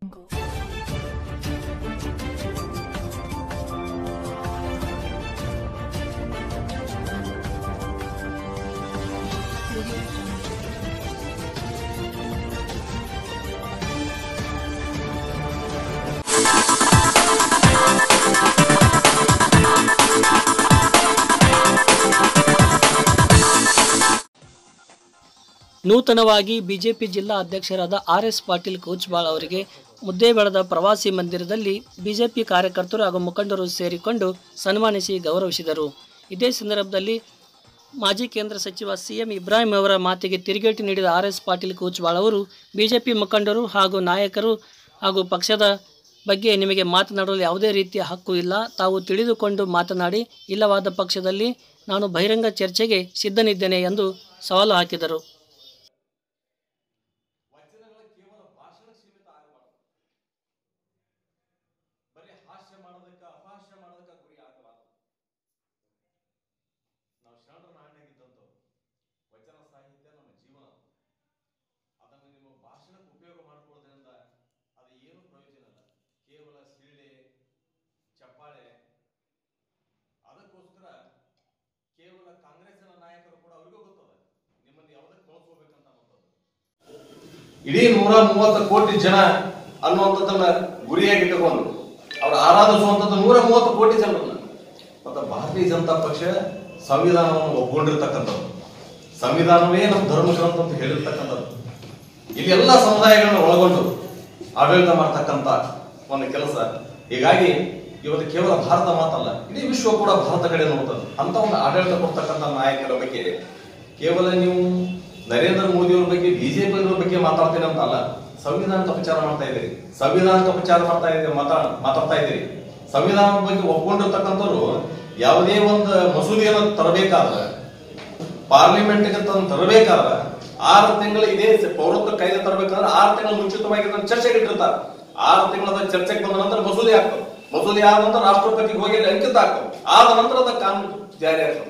jungle. Audio jungle. ನೂತನವಾಗಿ BJP ಜಿಲ್ಲಾ ಅಧ್ಯಕ್ಷರಾದ ಆರ್ ಎಸ್ ಪಾಟೀಲ್ ಕೋಚ್ಬಾಳ್ ಅವರಿಗೆ ಮುದ್ದೇಬೇಳದ ಪ್ರವಾಸಿ ಮಂದಿರದಲ್ಲಿ ಬಿಜೆಪಿ ಕಾರ್ಯಕರ್ತರು ಹಾಗೂ ಮುಖಂಡರು ಸೇರಿಕೊಂಡು ಸನ್ಮಾನಿಸಿ ಗೌರವಿಸಿದರು ಇದೇ ಸಂದರ್ಭದಲ್ಲಿ ಮಾಜಿ ಕೇಂದ್ರ ಸಚಿವ ಸಿಎಂ ಇಬ್ರಾಹಿಂ ಅವರ ಮಾತಿಗೆ ತಿರುಗೇಟು ನೀಡಿದ ಆರ್ ಎಸ್ ಪಾಟೀಲ್ ಕೋಚ್ಬಾಳ್ ಅವರು ಬಿಜೆಪಿ ಮುಖಂಡರು ಹಾಗೂ ನಾಯಕರು ಹಾಗೂ ಪಕ್ಷದ ಬಗ್ಗೆ ನಿಮಗೆ ಮಾತನಾಡಲು ಯಾವುದೇ ರೀತಿಯ ಹಕ್ಕು ಇಲ್ಲ ತಾವು ತಿಳಿದುಕೊಂಡು ಮಾತನಾಡಿ ಇಲ್ಲವಾದ ಪಕ್ಷದಲ್ಲಿ ನಾನು ಬಹಿರಂಗ ಚರ್ಚೆಗೆ ಸಿದ್ಧನಿದ್ದೇನೆ ಎಂದು ಸವಾಲು ಹಾಕಿದರು ವಚನಗಳು ಕೇವಲ ಭಾಷಣ ಸೀಮಿತ ಆಗಬಾರದು ಬರೀ ಹಾಸ್ಯ ಮಾಡೋದಕ್ಕೆ ಅಪಹಾಸ್ಯ ಮಾಡೋದಕ್ಕೆ ಗುರಿ ಆಗಬಾರದು ನಾವು ಶರಣರ ನಾಡಿನಾಗಿದ್ದಂಥವ್ರು ವಚನ ಸಾಹಿತ್ಯ ನಮ್ಮ ಜೀವನ ಅದನ್ನು ನಿಮ್ಮ ಭಾಷಣಕ್ಕೆ ಉಪಯೋಗ ಮಾಡಿಕೊಳ್ಳೋದ್ರಿಂದ ಅದು ಏನು ಪ್ರಯೋಜನ ಇಲ್ಲ ಕೇವಲ ಸಿಳ್ಳೆ ಚಪ್ಪಾಳೆ ಅದಕ್ಕೋಸ್ಕರ ಕೇವಲ ಕಾಂಗ್ರೆಸ್ಸಿನ ನಾಯಕರು ಕೂಡ ಅವ್ರಿಗೂ ಗೊತ್ತದ ನಿಮ್ಮನ್ನು ಯಾವುದಕ್ಕೆ ಬಳಸ್ಕೋಬೇಕಂತ ಅನ್ನೋದು ಇಡೀ ನೂರ ಮೂವತ್ತು ಕೋಟಿ ಜನ ಅನ್ನುವಂಥದ್ದನ್ನ ಗುರಿಯಾಗಿಟ್ಟುಕೊಂಡು ಅವ್ರು ಆರಾಧಿಸುವಂಥದ್ದು ನೂರ ಮೂವತ್ತು ಕೋಟಿ ಜನರನ್ನ ಮತ್ತು ಭಾರತೀಯ ಜನತಾ ಪಕ್ಷ ಸಂವಿಧಾನವನ್ನು ಒಪ್ಕೊಂಡಿರ್ತಕ್ಕಂಥದ್ದು ಸಂವಿಧಾನವೇ ನಮ್ಮ ಧರ್ಮ ಗ್ರಂಥ ಅಂತ ಹೇಳಿರ್ತಕ್ಕಂಥದ್ದು ಇಲ್ಲಿ ಎಲ್ಲ ಸಮುದಾಯಗಳನ್ನ ಒಳಗೊಂಡು ಆಡಳಿತ ಮಾಡ್ತಕ್ಕಂಥ ಒಂದು ಕೆಲಸ ಹೀಗಾಗಿ ಇವತ್ತು ಕೇವಲ ಭಾರತ ಮಾತಲ್ಲ ಇಡೀ ವಿಶ್ವ ಕೂಡ ಭಾರತ ಕಡೆ ನೋಡ್ತದೆ ಅಂತ ಒಂದು ಆಡಳಿತ ಕೊಡ್ತಕ್ಕಂಥ ನಾಯಕರ ಬಗ್ಗೆ ಕೇವಲ ನೀವು ನರೇಂದ್ರ ಮೋದಿ ಅವ್ರ ಬಗ್ಗೆ ಬಿಜೆಪಿ ಅವ್ರ ಬಗ್ಗೆ ಮಾತಾಡ್ತೀನಿ ಅಂತ ಅಲ್ಲ ಸಂವಿಧಾನದ ಅಪಚಾರ ಮಾಡ್ತಾ ಇದ್ದೀರಿ ಸಂವಿಧಾನದ ಅಪಚಾರ ಮಾಡ್ತಾ ಇದ್ದೀರಿ ಮಾತಾ ಮಾತಾಡ್ತಾ ಇದ್ದೀರಿ ಸಂವಿಧಾನದ ಬಗ್ಗೆ ಒಪ್ಕೊಂಡಿರ್ತಕ್ಕಂಥವ್ರು ಯಾವುದೇ ಒಂದು ಮಸೂದೆಯನ್ನು ತರಬೇಕಾದ್ರೆ ಪಾರ್ಲಿಮೆಂಟ್ಗೆ ತಂದು ತರಬೇಕಾದ್ರೆ ಆರು ತಿಂಗಳು ಇದೇ ಸ- ಪೌರತ್ವ ಕಾಯ್ದೆ ತರಬೇಕಾದ್ರೆ ಆರು ತಿಂಗಳು ಮುಂಚಿತವಾಗಿ ಅದನ್ನ ಚರ್ಚೆಗೆ ಇಟ್ಟಿರ್ತಾರೆ ಆರು ತಿಂಗಳ ಚರ್ಚೆಗೆ ಬಂದ ನಂತರ ಮಸೂದೆ ಆಗ್ತದೆ ಮಸೂದೆ ಆದ ನಂತರ ರಾಷ್ಟ್ರಪತಿಗೆ ಹೋಗಿ ಅಲ್ಲಿ ಅಂಕಿತ ಆಗ್ತದೆ ಆದ ನಂತರ ಅದ ಕಾನೂನು ಜಾರಿ ಆಗ್ತದೆ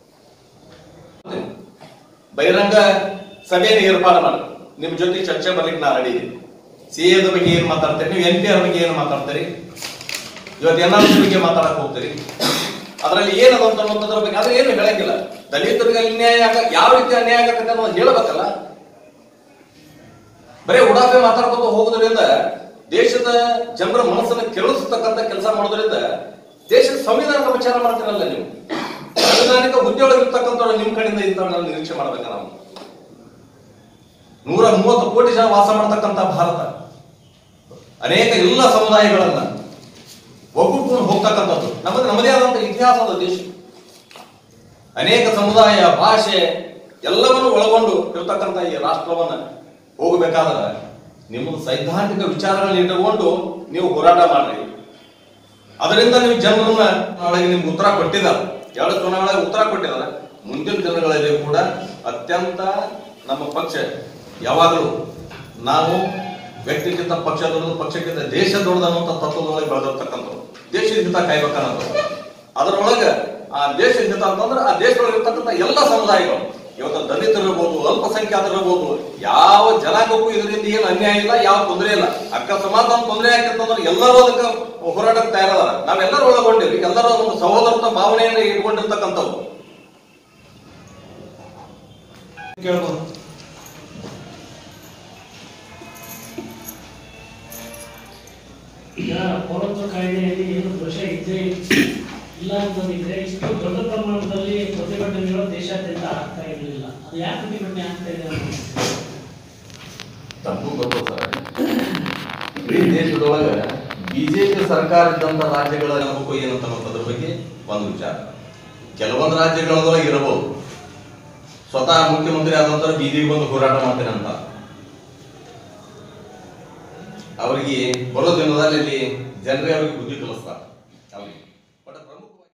ಬಹಿರಂಗ ಸಭೆಯನ್ನು ಏರ್ಪಾಡು ಮಾಡಿ ನಿಮ್ ಜೊತೆ ಚರ್ಚೆ ಬರ್ಲಿಕ್ಕೆ ನಾ ರೆಡಿ ಸಿ ಎದ ಬಗ್ಗೆ ಏನ್ ಮಾತಾಡ್ತೀರಿ ನೀವು ಎನ್ ಪಿ ಆರ್ ಬಗ್ಗೆ ಏನ್ ಮಾತಾಡ್ತೀರಿ ಇವತ್ತು ಎನ್ ಆರ್ ಬಗ್ಗೆ ಮಾತಾಡಕ್ ಹೋಗ್ತೀರಿ ಅದರಲ್ಲಿ ಏನದ ಅಂತ ಅನ್ನೋದ್ರ ಬಗ್ಗೆ ಆದ್ರೆ ಏನು ಹೇಳಂಗಿಲ್ಲ ದಲಿತರಿಗೆ ಅನ್ಯಾಯ ಆಗ ಯಾವ ರೀತಿ ಅನ್ಯಾಯ ಆಗತ್ತೆ ಅನ್ನೋದು ಹೇಳ್ಬೇಕಲ್ಲ ಬರೀ ಉಡಾಫೆ ಮಾತಾಡ್ಕೊತ ಹೋಗೋದ್ರಿಂದ ದೇಶದ ಜನರ ಮನಸ್ಸನ್ನ ಕೆರಳಿಸ್ತಕ್ಕಂಥ ಕೆಲಸ ಮಾಡೋದ್ರಿಂದ ದೇಶದ ಸಂವಿಧಾನದ ವಿಚಾರ ಮಾಡ್ತೀರಲ್ಲ ನೀವು ಸಂವಿಧಾನಿಕ ಹುದ್ದೆಯೊಳಗಿರ್ತಕ್ಕಂಥವ್ರು ನಿಮ್ ಕಡೆಯಿಂದ ಇಂಥವ್ರನ್ನ ನಿರೀಕ್ಷೆ ಮಾಡ್ಬೇಕ ನಾವು ನೂರ ಮೂವತ್ತು ಕೋಟಿ ಜನ ವಾಸ ಮಾಡ್ತಕ್ಕಂಥ ಭಾರತ ಅನೇಕ ಎಲ್ಲ ಸಮುದಾಯಗಳನ್ನ ಒಗ್ಗೂಡ್ಕೊಂಡು ಹೋಗ್ತಕ್ಕಂಥದ್ದು ನಮ್ಮದು ನಮ್ಮದೇ ಆದಂತ ಇತಿಹಾಸದ ದೇಶ ಅನೇಕ ಸಮುದಾಯ ಭಾಷೆ ಎಲ್ಲವನ್ನು ಒಳಗೊಂಡು ಇರತಕ್ಕಂಥ ಈ ರಾಷ್ಟ್ರವನ್ನ ಹೋಗಬೇಕಾದ್ರೆ ನಿಮ್ಮದು ಸೈದ್ಧಾಂತಿಕ ವಿಚಾರಗಳನ್ನ ಇಟ್ಟುಕೊಂಡು ನೀವು ಹೋರಾಟ ಮಾಡ್ರಿ ಅದರಿಂದ ನೀವು ಜನರನ್ನ ಒಳಗೆ ನಿಮ್ಗೆ ಉತ್ತರ ಕೊಟ್ಟಿದ್ದಾರೆ ಎರಡು ಚುನಾವಣೆಗೆ ಉತ್ತರ ಕೊಟ್ಟಿದ್ದಾರೆ ಮುಂದಿನ ದಿನಗಳಲ್ಲಿ ಕೂಡ ಅತ್ಯಂತ ನಮ್ಮ ಪಕ್ಷ ಯಾವಾಗಲೂ ನಾವು ವ್ಯಕ್ತಿಗಿಂತ ಪಕ್ಷ ದೊಡ್ಡದು ಪಕ್ಷಕ್ಕಿಂತ ದೇಶ ದೊಡ್ಡದು ಅನ್ನುವಂಥ ತತ್ವದೊಳಗೆ ಬೆಳೆದಿರ್ತಕ್ಕಂಥವ್ರು ದೇಶದ ಹಿತ ಕಾಯ್ಬೇಕನ್ನೋದು ಅದರೊಳಗೆ ಆ ದೇಶದ ಹಿತ ಅಂತಂದ್ರೆ ಆ ದೇಶದೊಳಗೆ ಇರ್ತಕ್ಕಂಥ ಎಲ್ಲ ಸಮುದಾಯಗಳು ಇವತ್ತು ದಲಿತರು ಇರ್ಬೋದು ಅಲ್ಪಸಂಖ್ಯಾತರು ಇರ್ಬೋದು ಯಾವ ಜನಾಂಗಕ್ಕೂ ಇದರಿಂದ ಏನು ಅನ್ಯಾಯ ಇಲ್ಲ ಯಾವ ತೊಂದರೆ ಇಲ್ಲ ಅಕಸ್ಮಾತ್ ಒಂದು ತೊಂದರೆ ಆಗ್ತಿರ್ತಂದ್ರೆ ಎಲ್ಲರೂ ಅದಕ್ಕೆ ಹೋರಾಟಕ್ಕೆ ತಯಾರದಾರ ನಾವೆಲ್ಲರೂ ಒಳಗೊಂಡಿವಿ ಎಲ್ಲರೂ ಒಂದು ಸಹೋದರತ್ವ ಭಾವನೆಯನ್ನು ಇಟ್ಕೊಂಡಿರ್ತಕ್ಕಂಥವ್ರು ಕೇಳ್ಬೋದು ಈಗ ಪೌರತ್ವ ಕಾಯ್ದೆಯಲ್ಲಿ ಏನು ದೋಷ ಇದ್ದೇ ಇಲ್ಲ ಅಂತಂದಿದ್ರೆ ಇಷ್ಟು ದೊಡ್ಡ ಪ್ರಮಾಣದಲ್ಲಿ ಪ್ರತಿಭಟನೆಗಳು ದೇಶಾದ್ಯಂತ ಆಗ್ತಾ ಇರಲಿಲ್ಲ ಅದು ಯಾಕೆ ಪ್ರತಿಭಟನೆ ಆಗ್ತಾ ಇದೆ ಅನ್ನೋದು? ತಪ್ಪು ಗೊತ್ತು ಸರ್ ಇಡೀ ದೇಶದೊಳಗ ಬಿಜೆಪಿ ಸರ್ಕಾರ ಇದ್ದಂತ ರಾಜ್ಯಗಳ ಅನುಭವ ಏನಂತ ಅನ್ನೋದ್ರ ಬಗ್ಗೆ ಒಂದು ವಿಚಾರ ಕೆಲವೊಂದು ರಾಜ್ಯಗಳೊಳಗೆ ಇರಬಹುದು ಸ್ವತಃ ಮುಖ್ಯಮಂತ್ರಿ ಆದಂತರ ಬೀದಿಗೆ ಬಂದು ಹೋರಾಟ ಮಾಡ್ತೇನೆ ಅಂತ ಅವರಿಗೆ ಬರೋ ದಿನದಲ್ಲಿ ಇಲ್ಲಿ ಜನರೇ ಅವ್ರಿಗೆ ಬುದ್ಧಿ ಕಲಿಸ್ತಾರೆ